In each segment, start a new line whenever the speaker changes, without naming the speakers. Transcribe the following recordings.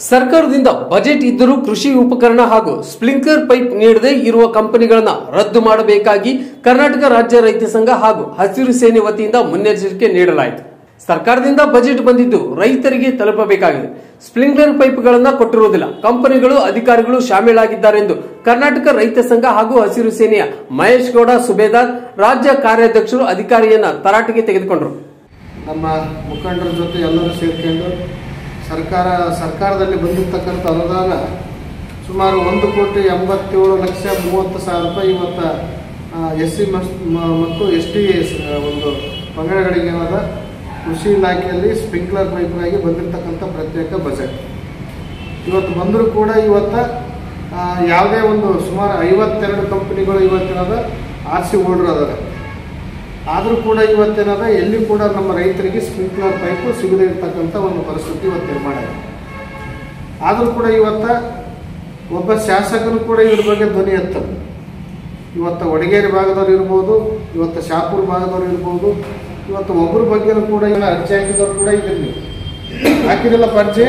ಸರ್ಕಾರದಿಂದ ಬಜೆಟ್ ಇದ್ದರೂ ಕೃಷಿ ಉಪಕರಣ ಹಾಗೂ ಸ್ಪ್ರಿಂಕ್ಲರ್ ಪೈಪ್ ನೀಡದೇ ಇರುವ ಕಂಪನಿಗಳನ್ನ ರದ್ದು ಮಾಡಬೇಕಾಗಿ ಕರ್ನಾಟಕ ರಾಜ್ಯ ರೈತ ಸಂಘ ಹಾಗೂ ಹಸಿರು ಸೇನೆ ವತಿಯಿಂದ ಮುನ್ನೆಚ್ಚರಿಕೆ ನೀಡಲಾಯಿತು ಸರ್ಕಾರದಿಂದ ಬಜೆಟ್ ಬಂದಿದ್ದು ರೈತರಿಗೆ ತಲುಪಬೇಕಾಗಿದೆ ಸ್ಪ್ರಿಂಕ್ಲರ್ ಪೈಪ್ಗಳನ್ನ ಕೊಟ್ಟಿರುವುದಿಲ್ಲ ಕಂಪನಿಗಳು ಅಧಿಕಾರಿಗಳು ಶಾಮೀಲಾಗಿದ್ದಾರೆಂದು ಕರ್ನಾಟಕ ರೈತ ಸಂಘ ಹಾಗೂ ಹಸಿರು ಸೇನೆಯ ಮಹೇಶ್ ಗೌಡ ಸುಬೇದಾರ್ ರಾಜ್ಯ ಕಾರ್ಯಾಧ್ಯಕ್ಷರು ಅಧಿಕಾರಿಯನ್ನ ತರಾಟೆಗೆ ತೆಗೆದುಕೊಂಡರು
ನಮ್ಮ ಮುಖಂಡರ ಜೊತೆ ಎಲ್ಲರೂ ಸೇರ್ಕೊಂಡು ಸರ್ಕಾರ ಸರ್ಕಾರದಲ್ಲಿ ಬಂದಿರತಕ್ಕಂಥ ಅನುದಾನ ಸುಮಾರು ಒಂದು ಕೋಟಿ ಎಂಬತ್ತೇಳು ಲಕ್ಷ ಮೂವತ್ತು ಸಾವಿರ ರೂಪಾಯಿ ಇವತ್ತು ಎಸ್ ಸಿ ಮತ್ತು ಎಸ್ ಟಿ ಒಂದು ಪಂಗಡಗಳಿಗೆ ಏನದ ಕೃಷಿ ಇಲಾಖೆಯಲ್ಲಿ ಸ್ಪ್ರಿಂಕ್ಲರ್ ಪೈಪ್ಗಾಗಿ ಬಂದಿರತಕ್ಕಂಥ ಪ್ರತ್ಯೇಕ ಬಜೆಟ್ ಇವತ್ತು ಬಂದರೂ ಕೂಡ ಇವತ್ತು ಆ, ಯಾವುದೇ ಒಂದು ಸುಮಾರು ಐವತ್ತೆರಡು ಕಂಪನಿಗಳು ಇವತ್ತೇನದ ಆರ್ ಸಿ ಹೋಲ್ಡರ್ ಅದಾರೆ ಆದರೂ ಕೂಡ ಇವತ್ತೇನದ ಎಲ್ಲಿ ಕೂಡ ನಮ್ಮ ರೈತರಿಗೆ ಸ್ಪ್ರಿಂಕ್ಲರ್ ಪೈಪು ಸಿಗದೇ ಇರ್ತಕ್ಕಂಥ ಒಂದು ಪರಿಸ್ಥಿತಿ ಇವತ್ತು ನಿರ್ಮಾಣ ಇದೆ ಆದರೂ ಕೂಡ ಇವತ್ತ ಒಬ್ಬ ಶಾಸಕರು ಕೂಡ ಇದ್ರ ಬಗ್ಗೆ ಧ್ವನಿ ಎತ್ತರು ಇವತ್ತು ವಡಗೇರಿ ಭಾಗದವ್ರು ಇರ್ಬೋದು ಇವತ್ತು ಶಾಪುರ್ ಭಾಗದವ್ರು ಇರ್ಬೋದು ಇವತ್ತು ಒಬ್ಬರ ಬಗ್ಗೆನೂ ಕೂಡ ಇವನ್ನ ಅರ್ಜಿ ಹಾಕಿದವ್ರು ಕೂಡ ಇದ್ರಿ ನೀವು ಹಾಕಿರಲ್ಲಪ್ಪ ಅರ್ಜಿ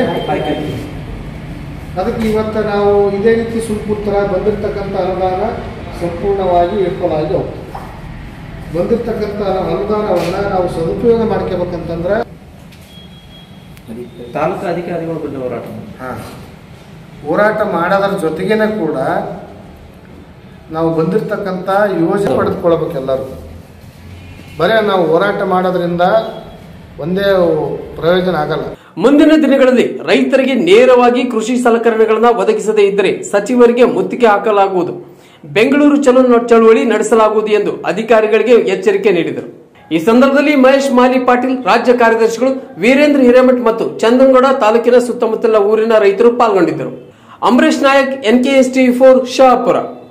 ಅದಕ್ಕೆ ಇವತ್ತು ನಾವು ಇದೇ ರೀತಿ ಸುಲ್ಪುರ್ ಥರ ಬಂದಿರತಕ್ಕಂಥ ಅನುದಾನ ಸಂಪೂರ್ಣವಾಗಿ ಇಟ್ಕೊಳ್ಳಾಗಿ ಹೋಗ್ತದೆ ಬಂದಿರತಕ್ಕಂಥ ಅನುದಾನವನ್ನು ನಾವು ಸದುಪಯೋಗ ಮಾಡ್ಕೋಬೇಕಂತಂದ್ರೆ
ತಾಲೂಕು ಅಧಿಕಾರಿಗಳ ಬಗ್ಗೆ ಹೋರಾಟ ಮಾಡಿ.
ಹಾಂ ಹೋರಾಟ ಮಾಡೋದ್ರ ಜೊತೆಗೇನೆ ಕೂಡ ನಾವು ಬಂದಿರತಕ್ಕಂಥ ಯೋಜನೆ ಪಡೆದುಕೊಳ್ಬೇಕು ಎಲ್ಲರೂ ಬರೀ ನಾವು ಹೋರಾಟ ಮಾಡೋದ್ರಿಂದ ಒಂದೇ ಪ್ರಯೋಜನ ಆಗಲ್ಲ
ಮುಂದಿನ ದಿನಗಳಲ್ಲಿ ರೈತರಿಗೆ ನೇರವಾಗಿ ಕೃಷಿ ಸಲಕರಣೆಗಳನ್ನ ಒದಗಿಸದೇ ಇದ್ದರೆ ಸಚಿವರಿಗೆ ಮುತ್ತಿಗೆ ಹಾಕಲಾಗುವುದು ಬೆಂಗಳೂರು ಚಲೋ ಚಳುವಳಿ ನಡೆಸಲಾಗುವುದು ಎಂದು ಅಧಿಕಾರಿಗಳಿಗೆ ಎಚ್ಚರಿಕೆ ನೀಡಿದರು ಈ ಸಂದರ್ಭದಲ್ಲಿ ಮಹೇಶ್ ಮಾಲಿ ಪಾಟೀಲ್ ರಾಜ್ಯ ಕಾರ್ಯದರ್ಶಿಗಳು ವೀರೇಂದ್ರ ಹಿರೇಮಠ್ ಮತ್ತು ಚಂದನಗೌಡ ತಾಲೂಕಿನ ಸುತ್ತಮುತ್ತಲ ಊರಿನ ರೈತರು ಪಾಲ್ಗೊಂಡಿದ್ದರು Ambarish Nayak NKS T four Shahapur